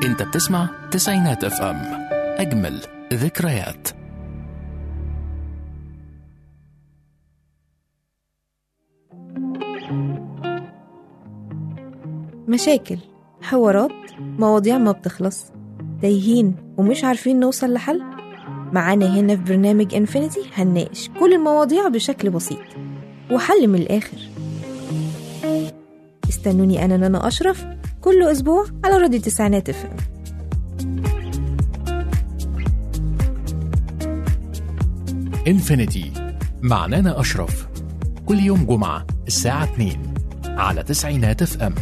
انت بتسمع تسعينات اف ام اجمل ذكريات مشاكل حوارات مواضيع ما بتخلص تايهين ومش عارفين نوصل لحل معانا هنا في برنامج انفينيتي هنناقش كل المواضيع بشكل بسيط وحل من الآخر استنوني أنا نانا أشرف كل أسبوع على راديو تسعينات اف ام انفينيتي مع نانا اشرف كل يوم جمعة الساعة 2 على تسعينات اف ام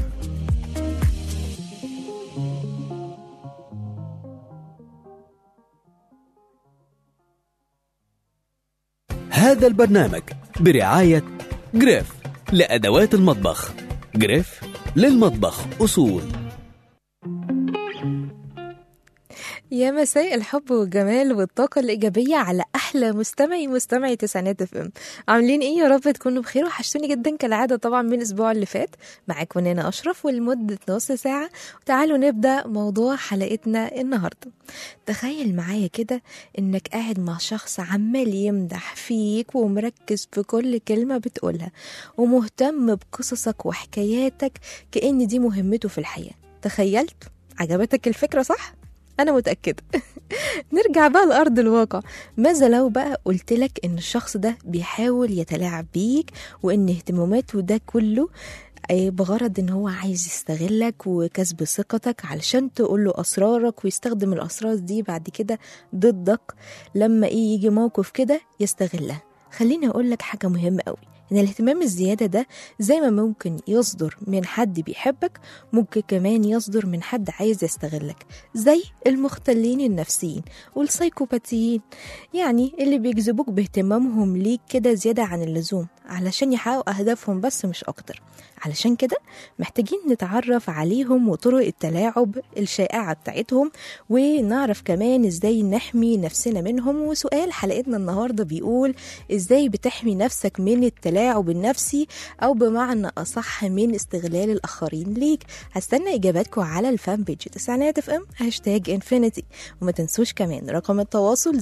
هذا البرنامج برعاية جريف لأدوات المطبخ جريف للمطبخ أصول يا مساء الحب والجمال والطاقة الإيجابية على أحلى مستمعي مستمعي تسعينات اف ام عاملين إيه يا رب تكونوا بخير وحشتوني جدا كالعادة طبعا من الأسبوع اللي فات معاكم نانا أشرف ولمدة نص ساعة وتعالوا نبدأ موضوع حلقتنا النهاردة تخيل معايا كده إنك قاعد مع شخص عمال يمدح فيك ومركز في كل كلمة بتقولها ومهتم بقصصك وحكاياتك كأن دي مهمته في الحياة تخيلت؟ عجبتك الفكرة صح؟ أنا متأكدة نرجع بقى لأرض الواقع ماذا لو بقى قلت لك إن الشخص ده بيحاول يتلاعب بيك وإن اهتماماته ده كله آه، بغرض ان هو عايز يستغلك وكسب ثقتك علشان تقول له اسرارك ويستخدم الاسرار دي بعد كده ضدك لما ايه يجي موقف كده يستغلها خليني اقول لك حاجه مهمه قوي ان الاهتمام الزياده ده زي ما ممكن يصدر من حد بيحبك ممكن كمان يصدر من حد عايز يستغلك زي المختلين النفسيين والسايكوباتيين يعني اللي بيجذبوك باهتمامهم ليك كده زيادة عن اللزوم علشان يحققوا أهدافهم بس مش أكتر علشان كده محتاجين نتعرف عليهم وطرق التلاعب الشائعة بتاعتهم ونعرف كمان ازاي نحمي نفسنا منهم وسؤال حلقتنا النهاردة بيقول ازاي بتحمي نفسك من التلاعب النفسي أو بمعنى أصح من استغلال الآخرين ليك هستنى إجاباتكم على الفان بيج تسعينات اف ام هاشتاج انفينيتي وما تنسوش كمان رقم التواصل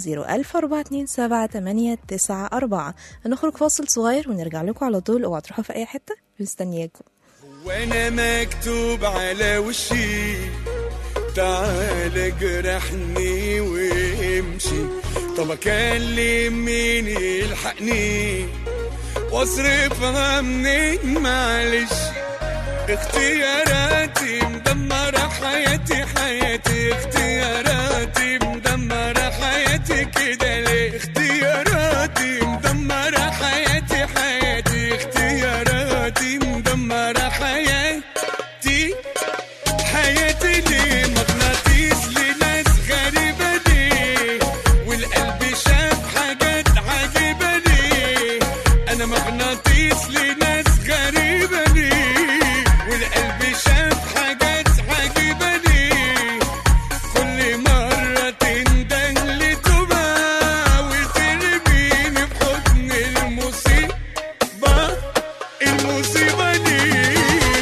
01427 هنخرج فاصل صغير ونرجع لكم على طول اوعوا تروحوا في أي حتة مستنياكم وانا مكتوب على وشي تعال جرحني وامشي طب اكلم مين يلحقني واصرفها منين معلش اختياراتي مدمرة حياتي حياتي اختياراتي مدمرة حياتي كده ليه اختياراتي مدمرة حياتي حياتي اختياراتي مدمرة حياتي حياتي ليه مغناطيس لناس غريبة ليه والقلب شاف حاجات عجيبة ليه أنا مغناطيس لناس غريبة ليه والقلب شاف حاجات عجيبة ليه كل مرة تندن لتوبة وترميني في حضن المصيبة المصيبة ليه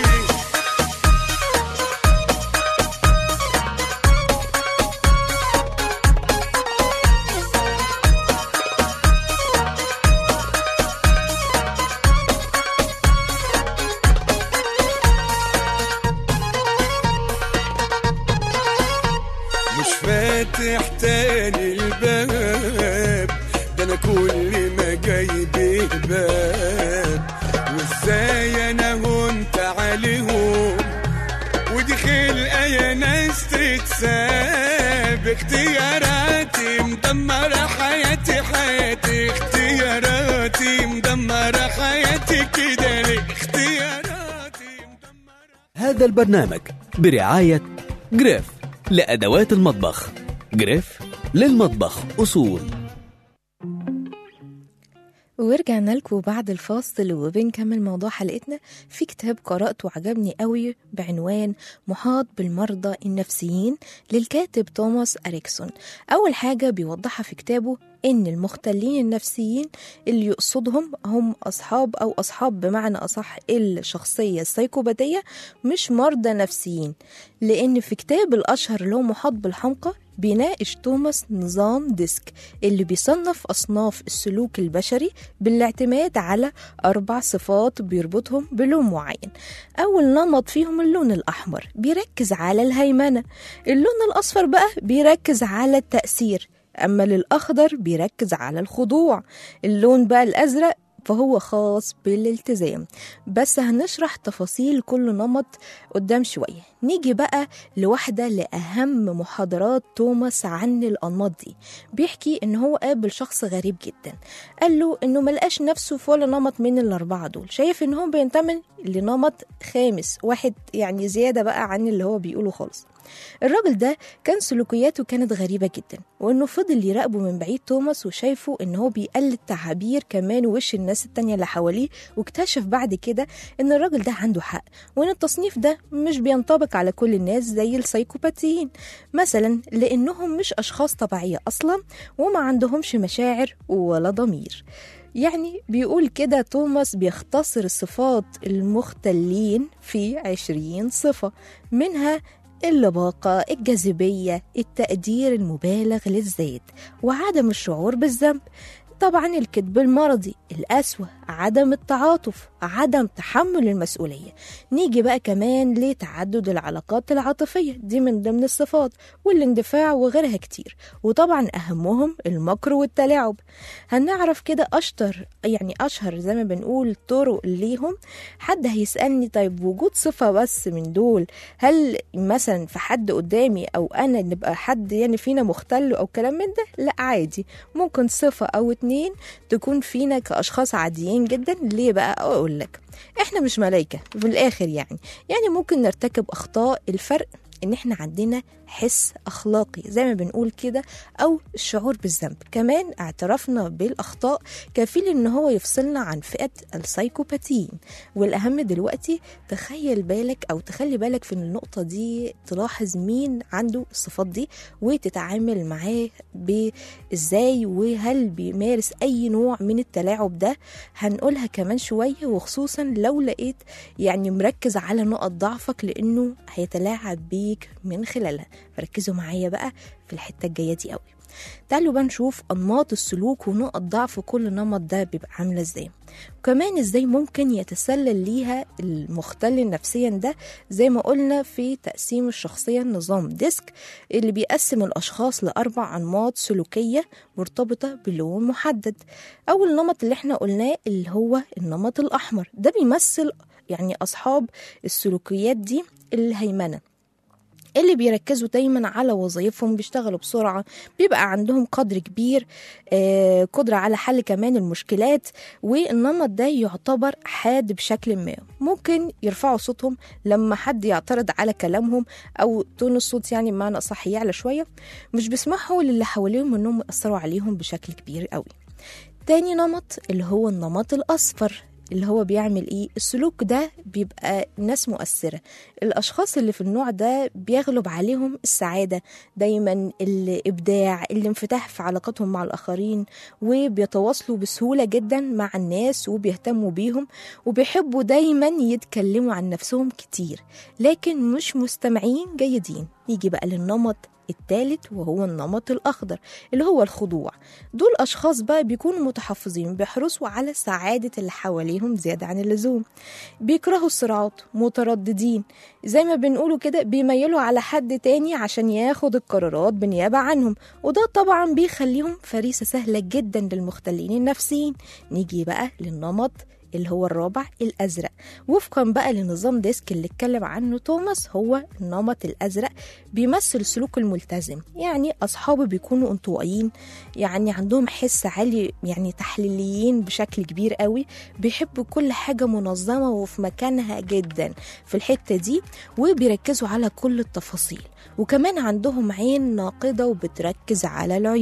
مش فاتح تاني الباب ده انا كل ما جايب باب وازاي انا هنت عليهم ودي خلقه يا ناس تتساب اختياراتي مدمره حياتي حياتي اختياراتي مدمره حياتي كده ليه اختياراتي مدمره هذا البرنامج برعاية جريف لأدوات المطبخ جريف للمطبخ أصول ورجعنا لكم بعد الفاصل وبنكمل موضوع حلقتنا في كتاب قرأته وعجبني قوي بعنوان محاط بالمرضى النفسيين للكاتب توماس أريكسون أول حاجة بيوضحها في كتابه إن المختلين النفسيين اللي يقصدهم هم أصحاب أو أصحاب بمعنى أصح الشخصية السيكوباتية مش مرضى نفسيين لأن في كتاب الأشهر اللي هو محاط بالحمقى بيناقش توماس نظام ديسك اللي بيصنف أصناف السلوك البشري بالاعتماد على أربع صفات بيربطهم بلون معين أول نمط فيهم اللون الأحمر بيركز على الهيمنة اللون الأصفر بقى بيركز على التأثير أما للأخضر بيركز على الخضوع اللون بقى الأزرق فهو خاص بالالتزام بس هنشرح تفاصيل كل نمط قدام شوية نيجي بقى لواحدة لأهم محاضرات توماس عن الأنماط دي بيحكي إن هو قابل شخص غريب جدا قال له إنه ملقاش نفسه في ولا نمط من الأربعة دول شايف إن هو بينتمي لنمط خامس واحد يعني زيادة بقى عن اللي هو بيقوله خالص الراجل ده كان سلوكياته كانت غريبة جدا وانه فضل يراقبه من بعيد توماس وشايفه ان هو بيقلد تعابير كمان وش الناس التانية اللي حواليه واكتشف بعد كده ان الراجل ده عنده حق وان التصنيف ده مش بينطبق على كل الناس زي السايكوباتيين مثلا لانهم مش اشخاص طبيعية اصلا وما عندهمش مشاعر ولا ضمير يعني بيقول كده توماس بيختصر صفات المختلين في عشرين صفة منها اللباقة الجاذبية التقدير المبالغ للذات وعدم الشعور بالذنب طبعا الكذب المرضي القسوة عدم التعاطف عدم تحمل المسؤولية نيجي بقى كمان لتعدد العلاقات العاطفية دي من ضمن الصفات والاندفاع وغيرها كتير وطبعا أهمهم المكر والتلاعب هنعرف كده أشطر يعني أشهر زي ما بنقول طرق ليهم حد هيسألني طيب وجود صفة بس من دول هل مثلا في حد قدامي أو أنا نبقى حد يعني فينا مختل أو كلام من ده لا عادي ممكن صفة أو اتنين تكون فينا كأشخاص عاديين جدا ليه بقى أقول لك احنا مش ملايكة في الآخر يعني يعني ممكن نرتكب أخطاء الفرق ان احنا عندنا حس اخلاقي زي ما بنقول كده او الشعور بالذنب كمان اعترافنا بالاخطاء كفيل ان هو يفصلنا عن فئه السايكوباتيين والاهم دلوقتي تخيل بالك او تخلي بالك في النقطه دي تلاحظ مين عنده الصفات دي وتتعامل معاه بازاي وهل بيمارس اي نوع من التلاعب ده هنقولها كمان شويه وخصوصا لو لقيت يعني مركز على نقط ضعفك لانه هيتلاعب بيك من خلالها فركزوا معايا بقى في الحته الجايه دي قوي تعالوا بقى نشوف انماط السلوك ونقط ضعف كل نمط ده بيبقى عامله ازاي وكمان ازاي ممكن يتسلل ليها المختل نفسيا ده زي ما قلنا في تقسيم الشخصية نظام ديسك اللي بيقسم الأشخاص لأربع أنماط سلوكية مرتبطة بلون محدد أول نمط اللي احنا قلناه اللي هو النمط الأحمر ده بيمثل يعني أصحاب السلوكيات دي الهيمنة اللي بيركزوا دايما على وظائفهم بيشتغلوا بسرعة بيبقى عندهم قدر كبير آه قدرة على حل كمان المشكلات والنمط ده يعتبر حاد بشكل ما ممكن يرفعوا صوتهم لما حد يعترض على كلامهم أو تون الصوت يعني بمعنى أصح يعلى شوية مش بيسمحوا للي حواليهم إنهم يأثروا عليهم بشكل كبير قوي تاني نمط اللي هو النمط الأصفر اللي هو بيعمل ايه السلوك ده بيبقى ناس مؤثرة الأشخاص اللي في النوع ده بيغلب عليهم السعادة دايما الإبداع الانفتاح في علاقاتهم مع الآخرين وبيتواصلوا بسهولة جدا مع الناس وبيهتموا بيهم وبيحبوا دايما يتكلموا عن نفسهم كتير لكن مش مستمعين جيدين يجي بقى للنمط الثالث وهو النمط الأخضر اللي هو الخضوع دول أشخاص بقى بيكونوا متحفظين بيحرصوا على سعادة اللي حواليهم زيادة عن اللزوم بيكرهوا الصراعات مترددين زي ما بنقولوا كده بيميلوا على حد تاني عشان ياخد القرارات بنيابة عنهم وده طبعا بيخليهم فريسة سهلة جدا للمختلين النفسيين نيجي بقى للنمط اللي هو الرابع الأزرق وفقا بقى لنظام ديسك اللي اتكلم عنه توماس هو النمط الأزرق بيمثل السلوك الملتزم يعني أصحابه بيكونوا انطوائيين يعني عندهم حس عالي يعني تحليليين بشكل كبير قوي بيحبوا كل حاجة منظمة وفي مكانها جدا في الحتة دي وبيركزوا على كل التفاصيل وكمان عندهم عين ناقدة وبتركز على العيوب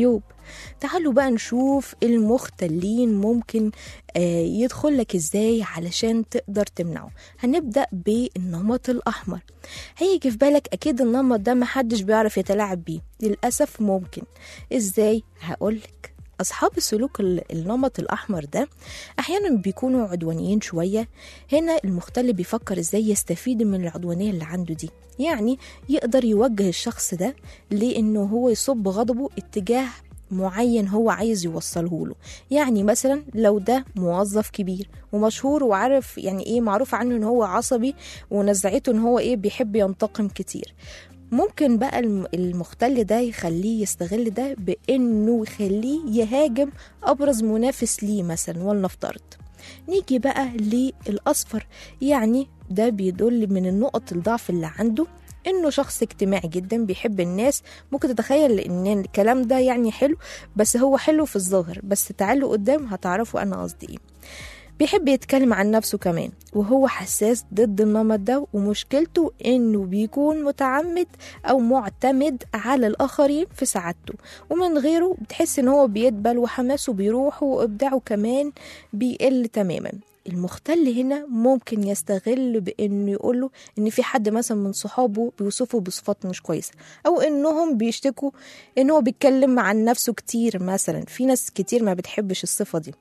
تعالوا بقى نشوف المختلين ممكن آه، يدخل لك ازاي علشان تقدر تمنعه هنبدأ بالنمط الأحمر هيجي في بالك أكيد النمط ده محدش بيعرف يتلاعب بيه للأسف ممكن ازاي هقولك أصحاب السلوك ال- النمط الأحمر ده أحيانا بيكونوا عدوانيين شوية هنا المختل بيفكر إزاي يستفيد من العدوانية اللي عنده دي يعني يقدر يوجه الشخص ده لأنه هو يصب غضبه اتجاه معين هو عايز يوصله له يعني مثلا لو ده موظف كبير ومشهور وعارف يعني ايه معروف عنه ان هو عصبي ونزعته ان هو ايه بيحب ينتقم كتير ممكن بقى الم- المختل ده يخليه يستغل ده بانه يخليه يهاجم ابرز منافس ليه مثلا ولنفترض نيجي بقى للاصفر يعني ده بيدل من النقط الضعف اللي عنده انه شخص اجتماعي جدا بيحب الناس ممكن تتخيل ان الكلام ده يعني حلو بس هو حلو في الظاهر بس تعالوا قدام هتعرفوا انا قصدي ايه بيحب يتكلم عن نفسه كمان وهو حساس ضد النمط ده ومشكلته انه بيكون متعمد او معتمد على الاخرين في سعادته ومن غيره بتحس ان هو بيدبل وحماسه بيروح وابداعه كمان بيقل تماما المختل هنا ممكن يستغل بانه يقوله ان في حد مثلا من صحابه بيوصفه بصفات مش كويسه او انهم بيشتكوا ان هو بيتكلم عن نفسه كتير مثلا في ناس كتير ما بتحبش الصفه دي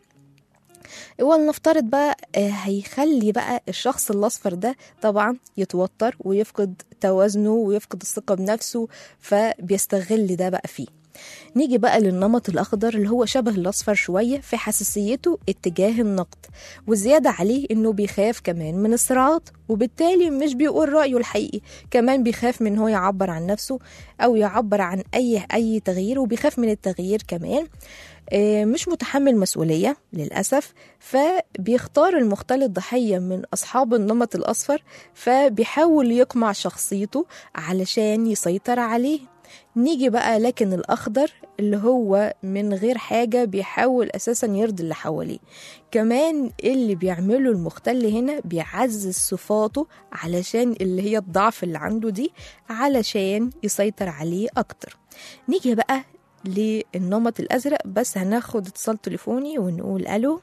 ولنفترض بقى آه، هيخلي بقى الشخص الأصفر ده طبعا يتوتر ويفقد توازنه ويفقد الثقة بنفسه فبيستغل ده بقى فيه نيجي بقى للنمط الأخضر اللي هو شبه الأصفر شوية في حساسيته اتجاه النقد والزيادة عليه إنه بيخاف كمان من الصراعات وبالتالي مش بيقول رأيه الحقيقي كمان بيخاف من هو يعبر عن نفسه أو يعبر عن أي أي تغيير وبيخاف من التغيير كمان آه، مش متحمل مسؤولية للأسف فبيختار المختل الضحية من أصحاب النمط الأصفر فبيحاول يقمع شخصيته علشان يسيطر عليه نيجي بقى لكن الأخضر اللي هو من غير حاجة بيحاول أساسا يرضي اللي حواليه كمان اللي بيعمله المختل هنا بيعزز صفاته علشان اللي هي الضعف اللي عنده دي علشان يسيطر عليه أكتر نيجي بقى للنمط الأزرق بس هناخد اتصال تليفوني ونقول ألو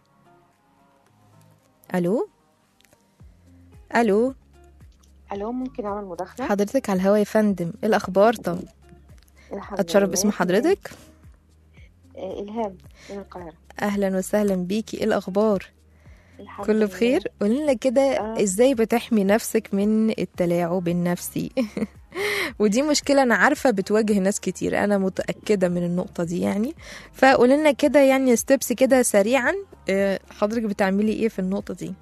ألو ألو الو ممكن اعمل مداخله حضرتك على الهوا يا فندم إيه الأخبار طب الحمد أتشرف لله. باسم حضرتك آه، الهام من القاهره أهلا وسهلا بيكي إيه الأخبار الحمد كله لله. بخير قولي لنا كده آه. ازاي بتحمي نفسك من التلاعب النفسي ودي مشكلة أنا عارفة بتواجه ناس كتير أنا متأكدة من النقطة دي يعني فقولي لنا كده يعني ستيبس كده سريعا آه، حضرتك بتعملي إيه في النقطة دي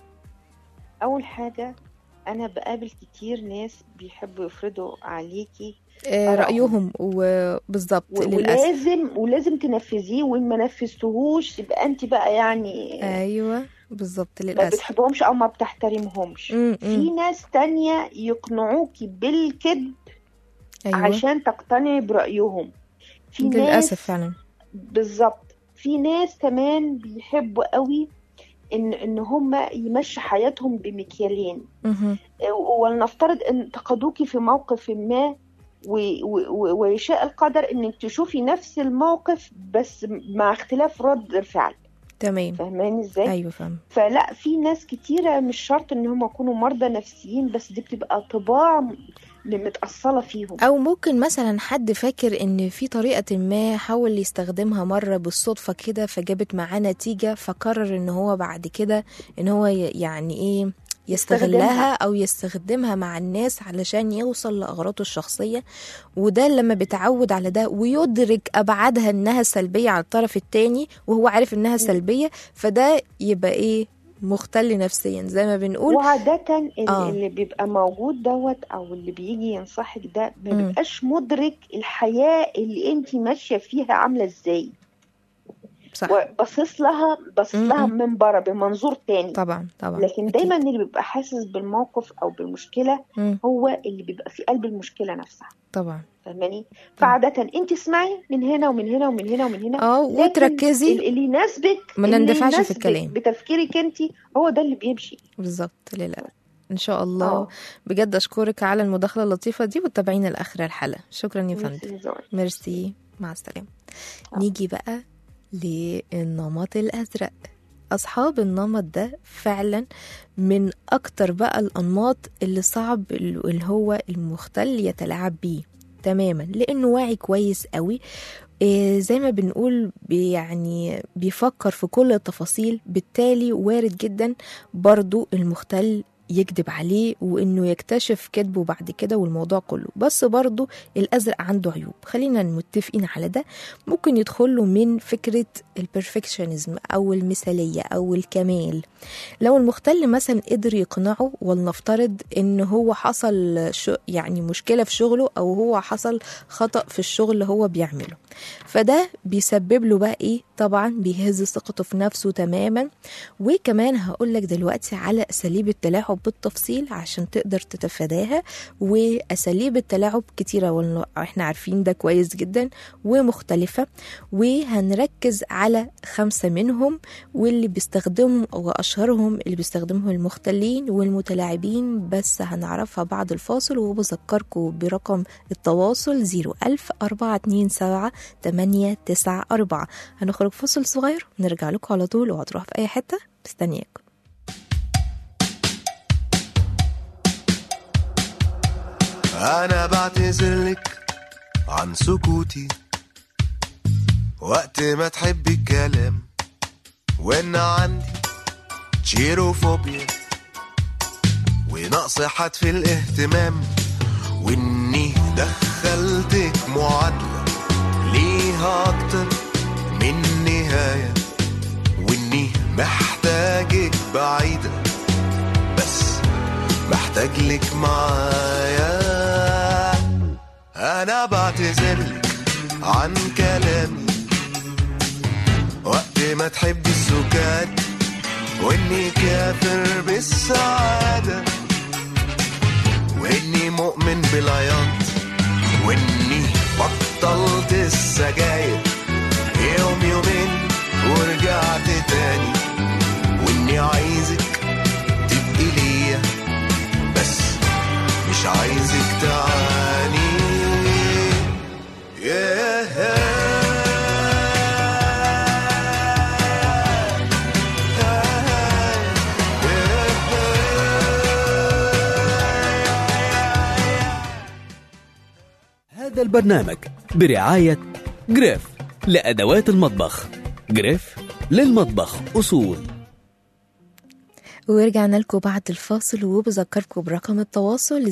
اول حاجه انا بقابل كتير ناس بيحبوا يفرضوا عليكي آه، آرائهم. رأيهم وبالظبط و- للأسف ولازم ولازم تنفذيه وان ما نفذتهوش يبقى انت بقى يعني أيوة بالظبط ما للأسف بتحبهمش او ما بتحترمهمش م- م. في ناس تانية يقنعوكي بالكذب أيوة عشان تقتنعي برأيهم في ناس للأسف فعلا بالظبط في ناس كمان بيحبوا قوي ان ان هم يمشوا حياتهم بمكيالين مهم. ولنفترض ان انتقدوكي في موقف ما و- و- و- ويشاء القدر انك تشوفي نفس الموقف بس مع اختلاف رد الفعل تمام فاهماني ازاي أيوة فاهم فلا في ناس كتيرة مش شرط ان هم يكونوا مرضى نفسيين بس دي بتبقى طباع م- متأصلة فيهم او ممكن مثلا حد فاكر ان في طريقة ما حاول يستخدمها مرة بالصدفة كده فجابت معاه نتيجة فقرر ان هو بعد كده ان هو ي- يعني ايه يستغلها يستخدمها. او يستخدمها مع الناس علشان يوصل لاغراضه الشخصية وده لما بيتعود على ده ويدرك ابعادها انها سلبية على الطرف التاني وهو عارف انها سلبية فده يبقى ايه مختل نفسيا زي ما بنقول وعادة ال- آه. اللي بيبقى موجود دوت او اللي بيجي ينصحك ده ما مم. بيبقاش مدرك الحياة اللي انت ماشية فيها عاملة ازاي صح وباصص لها باصص مم. لها من بره بمنظور تاني طبعا طبعا لكن أكيد. دايما اللي بيبقى حاسس بالموقف او بالمشكلة مم. هو اللي بيبقى في قلب المشكلة نفسها طبعا فاهماني فعادة انت اسمعي من هنا ومن هنا ومن هنا ومن هنا اه لكن وتركزي ال- اللي يناسبك ما اللي نندفعش في يناسبك الكلام. بتفكيرك انت هو ده اللي بيمشي بالظبط للأسف ان شاء الله اه بجد اشكرك على المداخله اللطيفه دي وتابعينا لاخر الحلقه شكرا يا فندم ميرسي يا زوي. ميرسي مع السلامة نيجي بقى للنمط الأزرق أصحاب النمط ده فعلا من أكتر بقى الأنماط اللي صعب اللي هو المختل يتلاعب بيه تماما لأنه واعي كويس قوي إيه زي ما بنقول بي- يعني بيفكر في كل التفاصيل بالتالي وارد جدا برضو المختل يكذب عليه وانه يكتشف كذبه بعد كده والموضوع كله بس برضو الازرق عنده عيوب خلينا متفقين على ده ممكن يدخله من فكرة البرفكشنزم او المثالية او الكمال لو المختل مثلا قدر يقنعه ولنفترض ان هو حصل شو يعني مشكلة في شغله او هو حصل خطأ في الشغل اللي هو بيعمله فده بيسبب له بقى ايه طبعا بيهز ثقته في نفسه تماما وكمان هقول لك دلوقتي على اساليب التلاعب بالتفصيل عشان تقدر تتفاداها واساليب التلاعب كتيره والله احنا عارفين ده كويس جدا ومختلفه وهنركز على خمسه منهم واللي بيستخدمهم واشهرهم اللي بيستخدمهم المختلين والمتلاعبين بس هنعرفها بعد الفاصل وبذكركم برقم التواصل 01000 427 894 هنخرج فاصل صغير ونرجع لكم على طول وهتروح في اي حته مستنياكم أنا بعتذر لك عن سكوتي وقت ما تحبي الكلام وإن عندي تشيروفوبيا ونقص حد في الاهتمام وإني دخلتك معادلة ليها أكتر من نهاية وإني محتاجك بعيدة بس محتاج لك معايا انا بعتذرلك عن كلامي وقت ما تحبي السكات واني كافر بالسعادة واني مؤمن بالعياط واني بطلت السجاير يوم يومين ورجعت تاني واني عايزك تبقي ليا بس مش عايزك تعاني هذا البرنامج برعاية جريف لأدوات المطبخ جريف للمطبخ أصول ورجعنا لكم بعد الفاصل وبذكركم برقم التواصل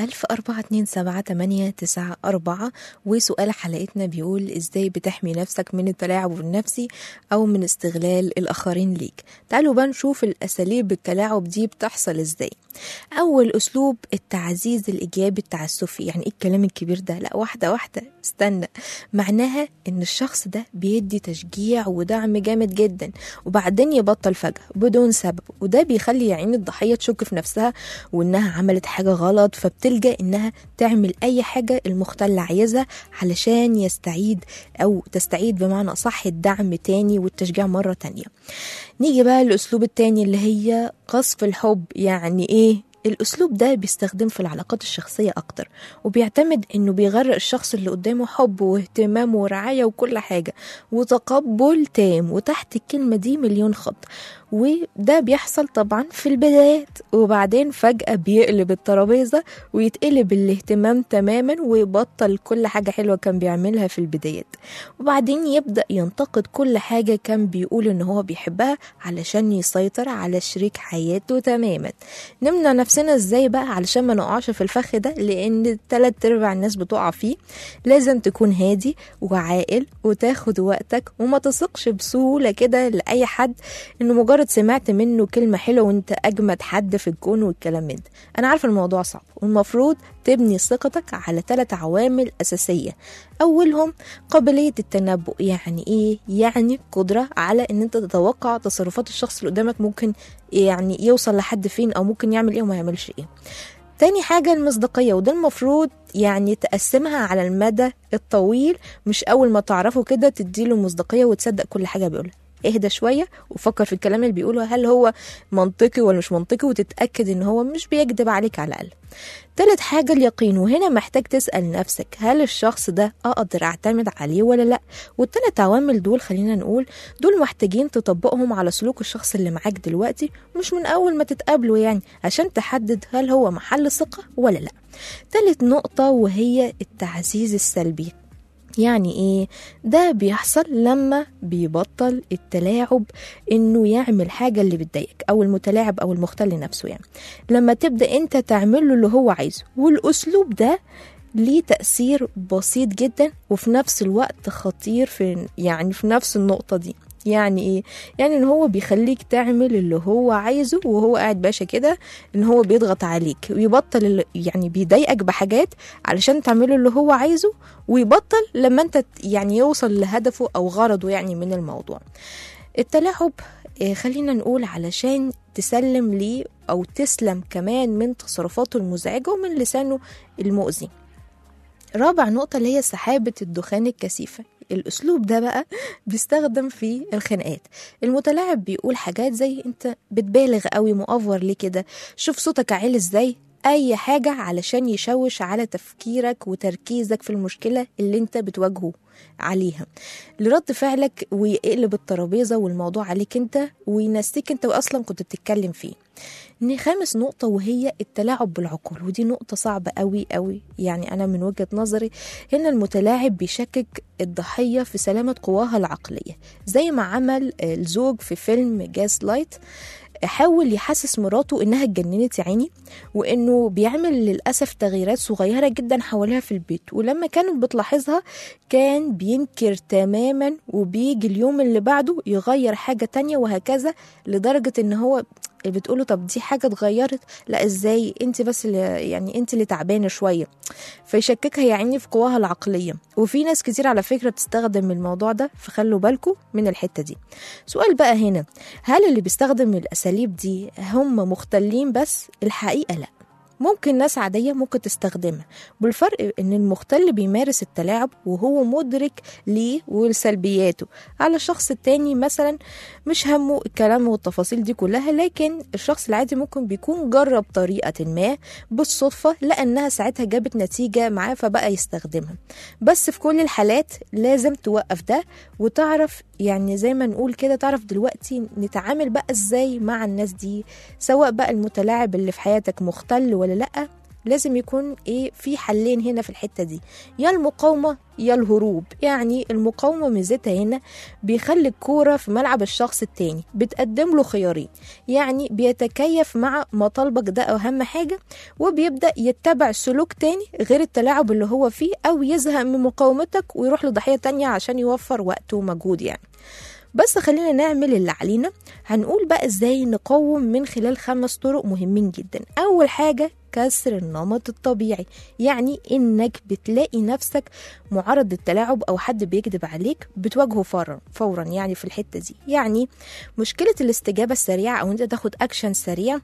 010427894 وسؤال حلقتنا بيقول ازاي بتحمي نفسك من التلاعب النفسي او من استغلال الاخرين ليك تعالوا بقى نشوف الاساليب التلاعب دي بتحصل ازاي اول اسلوب التعزيز الايجابي التعسفي يعني ايه الكلام الكبير ده لا واحده واحده استنى معناها ان الشخص ده بيدي تشجيع ودعم جامد جدا وبعدين يبطل فجأة بدون سبب وده بيخلي يعين الضحية تشك في نفسها وانها عملت حاجة غلط فبتلجأ انها تعمل اي حاجة المختل عايزها علشان يستعيد او تستعيد بمعنى اصح الدعم تاني والتشجيع مرة تانية نيجي بقى للاسلوب التاني اللي هي قصف الحب يعني ايه الأسلوب ده بيستخدم في العلاقات الشخصية أكتر وبيعتمد إنه بيغرق الشخص اللي قدامه حب واهتمام ورعاية وكل حاجة وتقبل تام وتحت الكلمة دي مليون خط وده بيحصل طبعا في البدايات وبعدين فجأة بيقلب الترابيزة ويتقلب الاهتمام تماما ويبطل كل حاجة حلوة كان بيعملها في البدايات وبعدين يبدأ ينتقد كل حاجة كان بيقول إن هو بيحبها علشان يسيطر على شريك حياته تماما نمنع نفسنا ازاي بقى علشان ما نقعش في الفخ ده لأن تلات أرباع الناس بتقع فيه لازم تكون هادي وعاقل وتاخد وقتك وما تثقش بسهولة كده لأي حد إنه مجرد سمعت منه كلمة حلوة وانت أجمد حد في الكون والكلام من ده أنا عارفة الموضوع صعب والمفروض تبني ثقتك على ثلاث عوامل أساسية أولهم قابلية التنبؤ يعني إيه؟ يعني قدرة على إن أنت تتوقع تصرفات الشخص اللي قدامك ممكن يعني يوصل لحد فين أو ممكن يعمل إيه وما يعملش إيه تاني حاجة المصداقية وده المفروض يعني تقسمها على المدى الطويل مش أول ما تعرفه كده تديله مصداقية وتصدق كل حاجة بيقولها اهدى شويه وفكر في الكلام اللي بيقوله هل هو منطقي ولا مش منطقي وتتاكد ان هو مش بيكذب عليك على الاقل تالت حاجة اليقين وهنا محتاج تسأل نفسك هل الشخص ده أقدر أعتمد عليه ولا لأ والتلات عوامل دول خلينا نقول دول محتاجين تطبقهم على سلوك الشخص اللي معاك دلوقتي مش من أول ما تتقابلوا يعني عشان تحدد هل هو محل ثقة ولا لأ تالت نقطة وهي التعزيز السلبي يعني ايه ده بيحصل لما بيبطل التلاعب انه يعمل حاجه اللي بتضايقك او المتلاعب او المختل نفسه يعني لما تبدا انت تعمل له اللي هو عايزه والاسلوب ده ليه تأثير بسيط جدا وفي نفس الوقت خطير في يعني في نفس النقطة دي يعني ايه يعني ان هو بيخليك تعمل اللي هو عايزه وهو قاعد باشا كده ان هو بيضغط عليك ويبطل اللي يعني بيضايقك بحاجات علشان تعمله اللي هو عايزه ويبطل لما انت ت- يعني يوصل لهدفه او غرضه يعني من الموضوع التلاعب آه، خلينا نقول علشان تسلم ليه او تسلم كمان من تصرفاته المزعجة ومن لسانه المؤذي رابع نقطة اللي هي سحابة الدخان الكثيفة الأسلوب ده بقى بيستخدم في الخناقات المتلاعب بيقول حاجات زي انت بتبالغ قوي مؤفور ليه كده شوف صوتك عالي ازاي اي حاجة علشان يشوش على تفكيرك وتركيزك في المشكلة اللي انت بتواجهه عليها لرد فعلك ويقلب الترابيزة والموضوع عليك انت وينسيك انت اصلا كنت بتتكلم فيه إن خامس نقطة وهي التلاعب بالعقول ودي نقطة صعبة قوي قوي يعني أنا من وجهة نظري هنا المتلاعب بيشكك الضحية في سلامة قواها العقلية زي ما عمل آه، الزوج في فيلم جاس لايت حاول يحسس مراته انها اتجننت يا عيني وانه بيعمل للاسف تغييرات صغيره جدا حواليها في البيت ولما كانت بتلاحظها كان بينكر تماما وبيجي اليوم اللي بعده يغير حاجه تانية وهكذا لدرجه ان هو اللي بتقوله طب دي حاجه اتغيرت لا ازاي انت بس اللي يعني انت اللي تعبانه شويه فيشككها يا عيني في قواها العقليه وفي ناس كتير على فكره بتستخدم الموضوع ده فخلوا بالكم من الحته دي سؤال بقى هنا هل اللي بيستخدم الاساليب دي هم مختلين بس الحقيقه لا ممكن ناس عادية ممكن تستخدمها بالفرق ان المختل بيمارس التلاعب وهو مدرك ليه ولسلبياته على الشخص التاني مثلا مش همه الكلام والتفاصيل دي كلها لكن الشخص العادي ممكن بيكون جرب طريقة ما بالصدفة لأنها ساعتها جابت نتيجة معاه فبقى يستخدمها بس في كل الحالات لازم توقف ده وتعرف يعني زي ما نقول كده تعرف دلوقتي نتعامل بقى ازاي مع الناس دي سواء بقى المتلاعب اللي في حياتك مختل ولا لأ لازم يكون ايه في حلين هنا في الحته دي يا المقاومه يا الهروب يعني المقاومه ميزتها هنا بيخلي الكوره في ملعب الشخص التاني بتقدم له خيارين يعني بيتكيف مع مطالبك ده اهم حاجه وبيبدا يتبع سلوك تاني غير التلاعب اللي هو فيه او يزهق من مقاومتك ويروح لضحيه تانية عشان يوفر وقت ومجهود يعني بس خلينا نعمل اللي علينا هنقول بقى ازاي نقاوم من خلال خمس طرق مهمين جدا اول حاجه كسر النمط الطبيعي يعني انك بتلاقي نفسك معرض للتلاعب او حد بيكذب عليك بتواجهه فورا فورا يعني في الحته دي يعني مشكله الاستجابه السريعه او انت تاخد اكشن سريع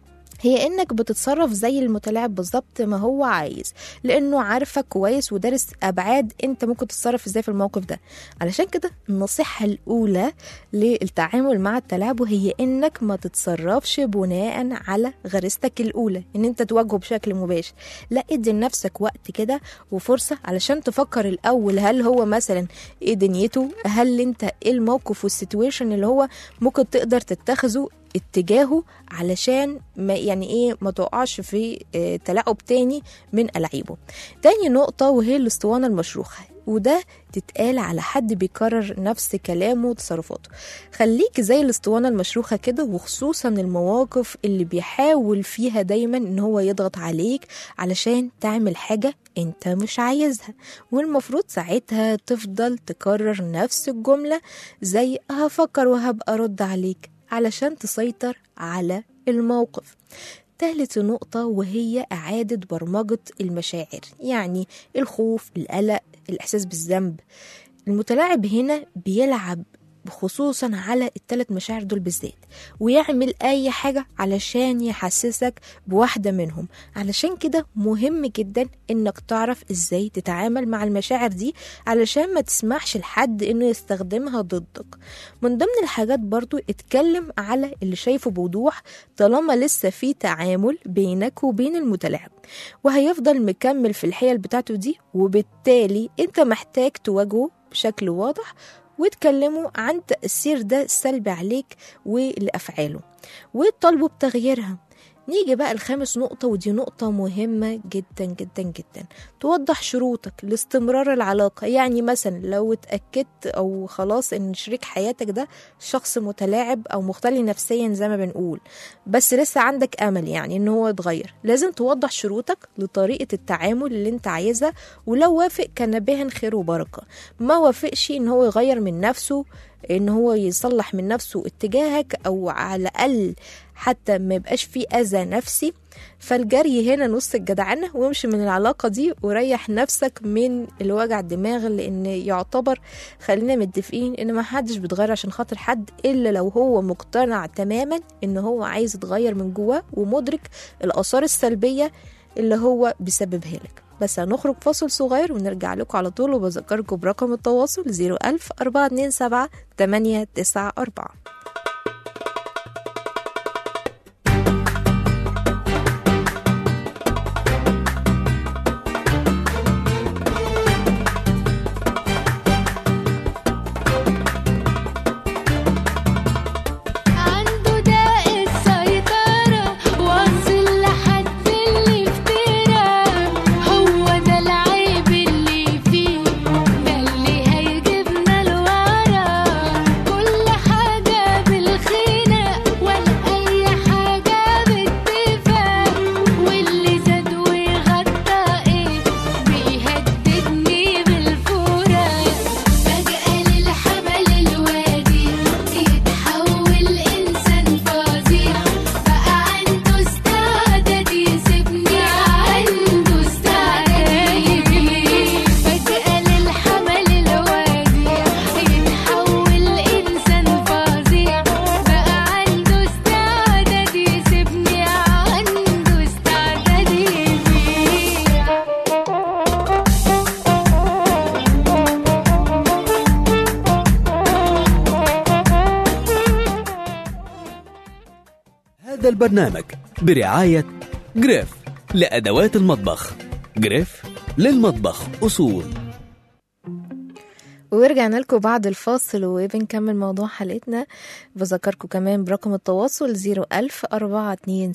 هي انك بتتصرف زي المتلاعب بالظبط ما هو عايز لانه عارفك كويس ودارس ابعاد انت ممكن تتصرف ازاي في الموقف ده علشان كده النصيحه الاولى للتعامل مع التلاعب هي انك ما تتصرفش بناء على غريزتك الاولى ان انت تواجهه بشكل مباشر لا ادي لنفسك وقت كده وفرصه علشان تفكر الاول هل هو مثلا ايه دنيته هل انت ايه الموقف والسيتويشن اللي هو ممكن تقدر تتخذه اتجاهه علشان ما يعني ايه ما تقعش في اه تلاعب تاني من ألعابه تاني نقطة وهي الاسطوانة المشروخة وده تتقال على حد بيكرر نفس كلامه وتصرفاته خليك زي الاسطوانة المشروخة كده وخصوصا المواقف اللي بيحاول فيها دايما ان هو يضغط عليك علشان تعمل حاجة انت مش عايزها والمفروض ساعتها تفضل تكرر نفس الجملة زي هفكر وهبقى ارد عليك علشان تسيطر على الموقف تالت نقطة وهي إعادة برمجة المشاعر يعني الخوف القلق الإحساس بالذنب المتلاعب هنا بيلعب خصوصا على الثلاث مشاعر دول بالذات ويعمل اي حاجة علشان يحسسك بواحدة منهم علشان كده مهم جدا انك تعرف ازاي تتعامل مع المشاعر دي علشان ما تسمحش لحد انه يستخدمها ضدك من ضمن الحاجات برضو اتكلم على اللي شايفه بوضوح طالما لسه في تعامل بينك وبين المتلاعب وهيفضل مكمل في الحيل بتاعته دي وبالتالي انت محتاج تواجهه بشكل واضح وتكلموا عن تأثير ده السلبي عليك ولأفعاله وتطالبوا بتغييرها نيجي بقى الخامس نقطة ودي نقطة مهمة جدا جدا جدا توضح شروطك لاستمرار العلاقة يعني مثلا لو اتأكدت أو خلاص إن شريك حياتك ده شخص متلاعب أو مختل نفسيا زي ما بنقول بس لسه عندك أمل يعني إن هو يتغير لازم توضح شروطك لطريقة التعامل اللي انت عايزها ولو وافق كان بها خير وبركة ما وافقش إن هو يغير من نفسه ان هو يصلح من نفسه اتجاهك او على الاقل حتى ما يبقاش فيه اذى نفسي فالجري هنا نص الجدعنه وامشي من العلاقه دي وريح نفسك من الوجع الدماغ لان يعتبر خلينا متفقين ان ما حدش بيتغير عشان خاطر حد الا لو هو مقتنع تماما ان هو عايز يتغير من جواه ومدرك الاثار السلبيه اللي هو بيسببها لك بس هنخرج فاصل صغير ونرجع لكم على طول وبذكركم برقم التواصل 01000 427 894 عنده داء السيطرة واصل لحد اللي افترى هو ده العيب اللي فيه ده اللي هيجيبنا لورا كل حاجة بالخناق ولا أي حاجة باتفاق واللي زاد وغطى ايه بيهددني بالفراق فجأة للحمل الوادي يتحول إنسان فظيع بقى عنده استعداد يسيبني عنده استعداد يبيع فجأة للحمل الوادي يتحول إنسان فظيع بقى عنده استعداد يسيبني عنده استعداد يبيع هذا البرنامج برعاية جريف لأدوات المطبخ جريف للمطبخ أصول ورجعنا لكم بعد الفاصل وبنكمل موضوع حلقتنا بذكركم كمان برقم التواصل 01000 427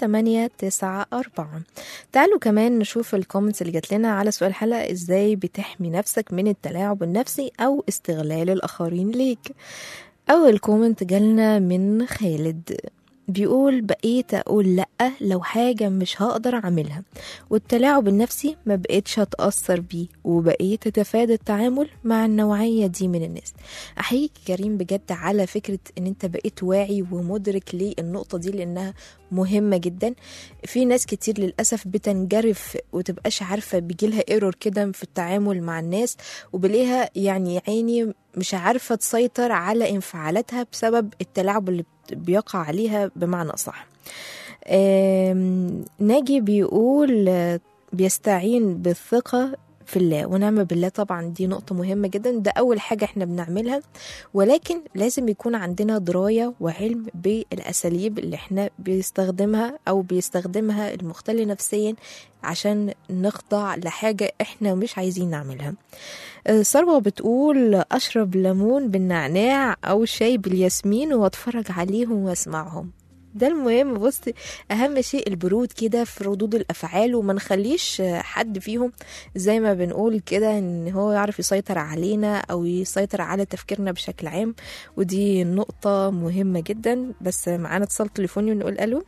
894 تعالوا كمان نشوف الكومنتس اللي جات لنا على سؤال الحلقة ازاي بتحمي نفسك من التلاعب النفسي او استغلال الاخرين ليك اول كومنت جالنا من خالد بيقول بقيت اقول لا لو حاجة مش هقدر اعملها والتلاعب النفسي ما بقيتش اتأثر بيه وبقيت اتفادى التعامل مع النوعية دي من الناس احييك كريم بجد على فكرة ان انت بقيت واعي ومدرك للنقطة دي لانها مهمة جدا في ناس كتير للأسف بتنجرف وتبقاش عارفة بيجيلها ايرور كده في التعامل مع الناس وبليها يعني يا عيني مش عارفة تسيطر على انفعالاتها بسبب التلاعب اللي بيقع عليها بمعنى أصح آم، ناجي بيقول آه، بيستعين بالثقة في الله ونعم بالله طبعا دي نقطة مهمة جدا ده أول حاجة احنا بنعملها ولكن لازم يكون عندنا دراية وعلم بالأساليب اللي احنا بيستخدمها أو بيستخدمها المختل نفسيا عشان نخضع لحاجة احنا مش عايزين نعملها آه، ثروة بتقول أشرب ليمون بالنعناع أو شاي بالياسمين وأتفرج عليهم وأسمعهم ده المهم بص اهم شيء البرود كده في ردود الافعال وما نخليش حد فيهم زي ما بنقول كده ان هو يعرف يسيطر علينا او يسيطر على تفكيرنا بشكل عام ودي نقطة مهمة جدا بس معانا اتصال تليفوني ونقول الو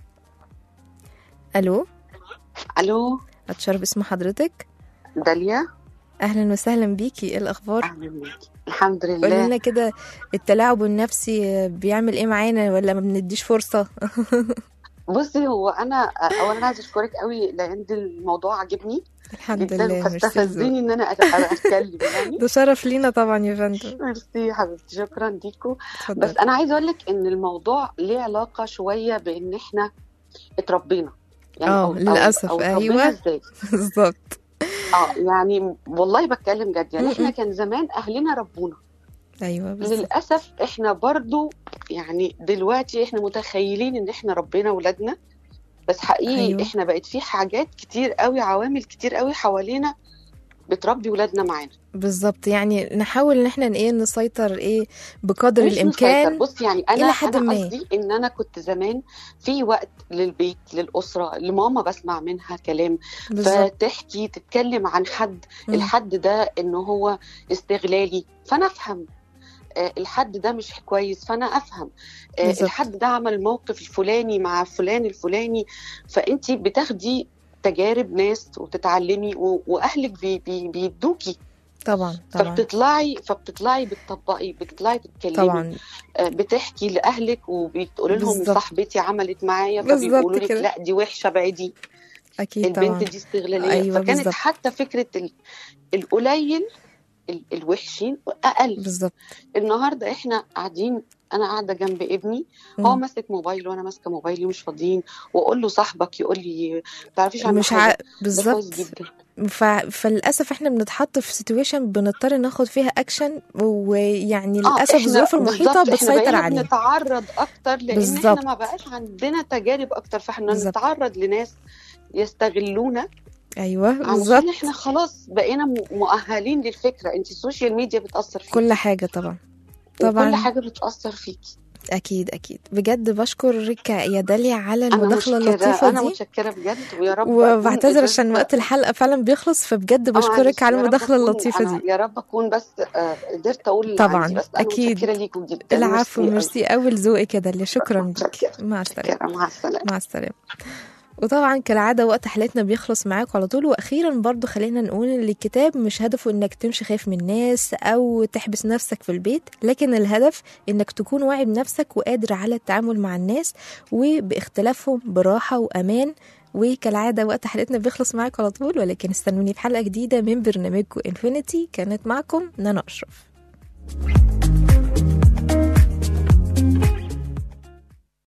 الو الو اتشرف اسم حضرتك داليا اهلا وسهلا بيكي ايه الاخبار اهلا بيكي الحمد قولي لله لنا كده التلاعب النفسي بيعمل ايه معانا ولا ما بنديش فرصة بصي هو انا اولا عايزه اشكرك قوي لان الموضوع عجبني الحمد جدا لله ميرسي ذوق. فاستفزني ان انا أت- أبقى اتكلم يعني ده شرف لينا طبعا يا فندم ميرسي يا حبيبتي شكرا ليكوا اتفضل بس انا عايزه اقول لك ان الموضوع ليه علاقه شويه بان احنا اتربينا آه، أو- أو- للأسف، أو اتربينا أيوة. ازاي بالظبط اه يعني والله بتكلم جد يعني احنا م-م. كان زمان اهلنا ربونا ايوه بالظبط للاسف احنا برضو يعني دلوقتي احنا متخيلين ان احنا ربنا ولادنا بس حقيقي أيوة. أيوة. احنا بقت في حاجات كتير قوي عوامل كتير قوي حوالينا بتربي ولادنا معانا بالظبط يعني نحاول ان احنا ايه نسيطر ايه بقدر مش مسيطر. الامكان بص يعني انا إلى حد انا ما. قصدي ان انا كنت زمان في وقت للبيت للاسره لماما بسمع منها كلام بالظبط فتحكي تتكلم عن حد مم. الحد ده ان هو استغلالي فانا افهم آه، الحد ده مش كويس فانا افهم آه، بالظبط. الحد ده عمل الموقف الفلاني مع فلان الفلاني فانت بتاخدي تجارب ناس وتتعلمي و- واهلك بي بي بيدوكي طبعا طبعا فبتطلعي فبتطلعي بتطبقي بتطلعي تتكلمي طبعا آه، بتحكي لاهلك وبتقولي لهم بالظبط. صاحبتي عملت معايا بالظبط فبيقولوا لك كده. لا دي وحشه بعيدي اكيد طبعا البنت دي استغلاليه أيوة فكانت بالظبط. حتى فكره ال- القليل ال- الوحشين اقل بالظبط النهارده احنا قاعدين انا قاعده جنب ابني هو مم. ماسك موبايل وانا ماسكه موبايلي ومش فاضيين واقول له صاحبك يقول لي ما تعرفيش عنه مش حاجه ع... ده كويس بالظبط جدا ف... فللاسف احنا بنتحط في سيتويشن بنضطر ناخد فيها اكشن ويعني اه للاسف احنا الظروف المحيطه بالظبط احنا بتسيطر بقينا عليه بنتعرض اكتر لان بالظبط. احنا ما بقاش عندنا تجارب اكتر فاحنا بالظبط. نتعرض لناس يستغلونا ايوه بالظبط علشان احنا خلاص بقينا م- مؤهلين للفكره انت السوشيال ميديا بتاثر فيك كل حاجه طبعا وكل طبعا حاجه بتاثر فيكي اكيد اكيد بجد بشكرك يا داليا على انا المداخله متشكره اللطيفه انا دي متشكره بجد ويا رب أكون وبعتذر قدرت- عشان وقت الحلقه فعلا بيخلص فبجد آه، بشكرك معلش، على يا رب المداخله أكون- اللطيفه أنا دي يا رب اكون بس آه، قدرت اقول اللي طبعاً، عندي بس انا أكيد. متشكره ليكم جدا العفو أوي. ميرسي قوي لذوقك يا داليا شكرا لك متشكرة. مع السلامه متشكره مع السلامه مع السلامة وطبعا كالعادة وقت حلقتنا بيخلص معاكم على طول وأخيرا برضو خلينا نقول إن الكتاب مش هدفه إنك تمشي خايف من الناس أو تحبس نفسك في البيت لكن الهدف إنك تكون واعي بنفسك وقادر على التعامل مع الناس وباختلافهم براحة وأمان وكالعادة وقت حلقتنا بيخلص معاكم على طول ولكن استنوني في حلقة جديدة من برنامجكم انفينيتي كانت معكم نانا أشرف